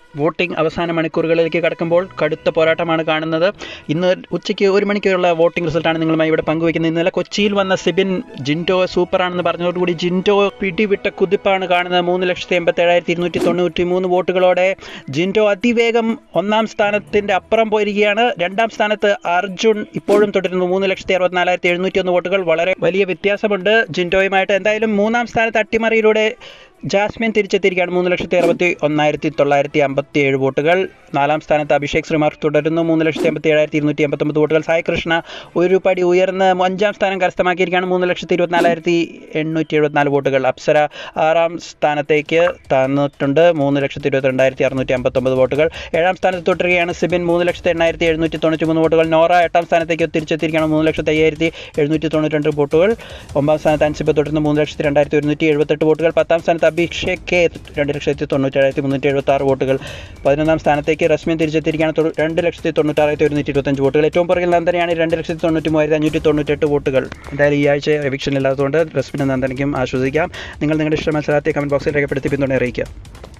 voting അവസാന മണിക്കൂറുകളിലേക്ക് കടക്കുമ്പോൾ കടുത്ത പോരാട്ടമാണ് കാണുന്നത് ഇന്ന് ഉച്ചയ്ക്ക് ഒരു മണിക്കുള്ള വോട്ടിംഗ് റിസൾട്ടാണ് നിങ്ങളുമായി ഇവിടെ പങ്കുവയ്ക്കുന്നത് ഇന്നലെ കൊച്ചിയിൽ വന്ന സിബിൻ ജിൻഡോ സൂപ്പറാണെന്ന് പറഞ്ഞതോടുകൂടി ജിൻഡോ പിടിവിട്ട കുതിപ്പാണ് കാണുന്നത് മൂന്ന് ലക്ഷത്തി എൺപത്തി ഏഴായിരത്തി ഇരുന്നൂറ്റി തൊണ്ണൂറ്റി മൂന്ന് വോട്ടുകളോടെ ജിൻഡോ അതിവേഗം ഒന്നാം സ്ഥാനത്തിൻ്റെ അപ്പുറം പോയിരിക്കുകയാണ് രണ്ടാം സ്ഥാനത്ത് അർജുൻ ഇപ്പോഴും തുടരുന്നു മൂന്ന് ലക്ഷത്തി അറുപത്തിനാലായിരത്തി എഴുന്നൂറ്റി ഒന്ന് വോട്ടുകൾ വളരെ വലിയ വ്യത്യാസമുണ്ട് ജിൻഡോയുമായിട്ട് എന്തായാലും മൂന്നാം സ്ഥാനത്ത് അട്ടിമറിയിലൂടെ ജാസ്മിൻ തിരിച്ചെത്തിയിരിക്കുകയാണ് മൂന്ന് ലക്ഷത്തി അറുപത്തി ഒന്നായിരത്തി തൊള്ളായിരത്തി അമ്പത്തി ഏഴ് വോട്ടുകൾ നാലാം സ്ഥാനത്ത് അഭിഷേക് ശ്രീമാർ തുടരുന്നു മൂന്ന് ലക്ഷത്തി എൺപത്തി ഏഴായിരത്തി ഇരുന്നൂറ്റി എൺപത്തൊമ്പത് വോട്ടുകൾ സായി കൃഷ്ണ ഒരു പടി ഉയർന്ന് അഞ്ചാം സ്ഥാനം കരസ്ഥമാക്കിയിരിക്കുകയാണ് മൂന്ന് ലക്ഷത്തി ഇരുപത്തിനാലായിരത്തി എണ്ണൂറ്റി എഴുപത്തിനാല് വോട്ടുകൾ അപ്സര ആറാം സ്ഥാനത്തേക്ക് തന്നിട്ടുണ്ട് മൂന്ന് ലക്ഷത്തി ഇരുപത്തി രണ്ടായിരത്തി അറുന്നൂറ്റി അമ്പത്തൊമ്പത് വോട്ടുകൾ ഏഴാം സ്ഥാനത്ത് തുടരുകയാണ് സിബിൻ മൂന്ന് ലക്ഷത്തി എണ്ണായിരത്തി എഴുന്നൂറ്റി തൊണ്ണൂറ്റി മൂന്ന് വോട്ടുകൾ നോറ എട്ടാം സ്ഥാനത്തേക്ക് തിരിച്ചെത്തിയിരിക്കുകയാണ് മൂന്ന് ലക്ഷത്തി അയ്യായിരത്തി എഴുന്നൂറ്റി തൊണ്ണൂറ്റി രണ്ട് വോട്ടുകൾ ഒമ്പതാം സ്ഥാനത്ത് അൻസിബ തുടർന്ന് മൂന്ന് ലക്ഷത്തി രണ്ടായിരത്തി ഒരുന്നൂറ്റി എഴുപത്തെട്ട് വോട്ടുകൾ പത്താം സ്ഥാനത്ത് അഭിഷേക് കെ രണ്ട് ലക്ഷത്തി തൊണ്ണൂറ്റേഴായിരത്തി മുന്നൂറ്റി എഴുപത്തി ആറ് വോട്ടുകൾ പതിനൊന്നാം സ്ഥാനത്തേക്ക് റസ്മിൻ തിരിച്ചെത്തിയിരിക്കുകയാണ് തൊണ്ണൂ- രണ്ട് ലക്ഷത്തി തൊണ്ണൂറ്റാറായിരത്തി ഒരുന്നൂറ്റി ഇരുപത്തഞ്ച് വോട്ടുകൾ ഏറ്റവും പുറകിൽ നന്ദനയാണ് രണ്ട് ലക്ഷത്തി തൊണ്ണൂറ്റി മൂവായിരത്തി അഞ്ഞൂറ്റി തൊണ്ണൂറ്റെട്ട് വോട്ടുകൾ എന്തായാലും ഈ ആഴ്ച എവിക്ഷൻ ഇല്ലാത്തതുകൊണ്ട് റസ്മിനും നന്ദനയ്ക്കും ആശ്വസിക്കാം നിങ്ങൾ നിങ്ങളുടെ ഇഷ്ട മത്സരത്തെ കമൻറ്റ് ബോക്സിൽ രേഖപ്പെടുത്തി പിന്തുണ അറിയിക്കുക